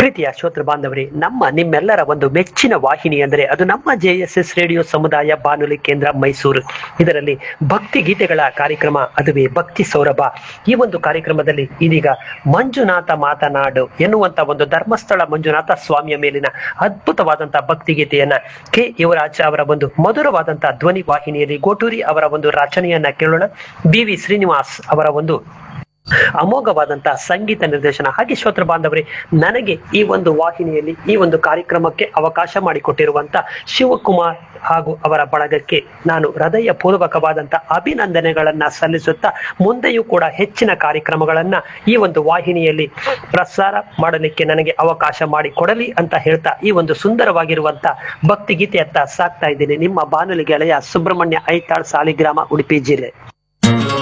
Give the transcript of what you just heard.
ಪ್ರೀತಿಯ ಶ್ರೋತೃ ಬಾಂಧವರೇ ನಮ್ಮ ನಿಮ್ಮೆಲ್ಲರ ಒಂದು ಮೆಚ್ಚಿನ ವಾಹಿನಿ ಅಂದರೆ ಅದು ನಮ್ಮ ಜೆ ಎಸ್ ಎಸ್ ರೇಡಿಯೋ ಸಮುದಾಯ ಬಾನುಲಿ ಕೇಂದ್ರ ಮೈಸೂರು ಇದರಲ್ಲಿ ಭಕ್ತಿ ಗೀತೆಗಳ ಕಾರ್ಯಕ್ರಮ ಅದುವೇ ಭಕ್ತಿ ಸೌರಭ ಈ ಒಂದು ಕಾರ್ಯಕ್ರಮದಲ್ಲಿ ಇದೀಗ ಮಂಜುನಾಥ ಮಾತನಾಡು ಎನ್ನುವಂತ ಒಂದು ಧರ್ಮಸ್ಥಳ ಮಂಜುನಾಥ ಸ್ವಾಮಿಯ ಮೇಲಿನ ಅದ್ಭುತವಾದಂತಹ ಭಕ್ತಿ ಗೀತೆಯನ್ನ ಕೆ ಯುವರಾಜ್ ಅವರ ಒಂದು ಮಧುರವಾದಂತಹ ಧ್ವನಿ ವಾಹಿನಿಯಲ್ಲಿ ಗೋಟೂರಿ ಅವರ ಒಂದು ರಚನೆಯನ್ನ ಕೇಳೋಣ ಬಿ ವಿ ಶ್ರೀನಿವಾಸ್ ಅವರ ಒಂದು ಅಮೋಘವಾದಂತಹ ಸಂಗೀತ ನಿರ್ದೇಶನ ಹಾಗೆ ಶ್ರೋತೃ ಬಾಂಧವರೇ ನನಗೆ ಈ ಒಂದು ವಾಹಿನಿಯಲ್ಲಿ ಈ ಒಂದು ಕಾರ್ಯಕ್ರಮಕ್ಕೆ ಅವಕಾಶ ಮಾಡಿಕೊಟ್ಟಿರುವಂತ ಶಿವಕುಮಾರ್ ಹಾಗೂ ಅವರ ಬಳಗಕ್ಕೆ ನಾನು ಹೃದಯ ಪೂರ್ವಕವಾದಂತ ಅಭಿನಂದನೆಗಳನ್ನ ಸಲ್ಲಿಸುತ್ತಾ ಮುಂದೆಯೂ ಕೂಡ ಹೆಚ್ಚಿನ ಕಾರ್ಯಕ್ರಮಗಳನ್ನ ಈ ಒಂದು ವಾಹಿನಿಯಲ್ಲಿ ಪ್ರಸಾರ ಮಾಡಲಿಕ್ಕೆ ನನಗೆ ಅವಕಾಶ ಮಾಡಿಕೊಡಲಿ ಅಂತ ಹೇಳ್ತಾ ಈ ಒಂದು ಸುಂದರವಾಗಿರುವಂತ ಭಕ್ತಿ ಗೀತೆಯತ್ತ ಸಾಕ್ತಾ ಇದ್ದೀನಿ ನಿಮ್ಮ ಬಾನುಲಿ ಗೆಳೆಯ ಸುಬ್ರಹ್ಮಣ್ಯ ಐತಾಳ್ ಸಾಲಿಗ್ರಾಮ ಉಡುಪಿ ಜಿಲ್ಲೆ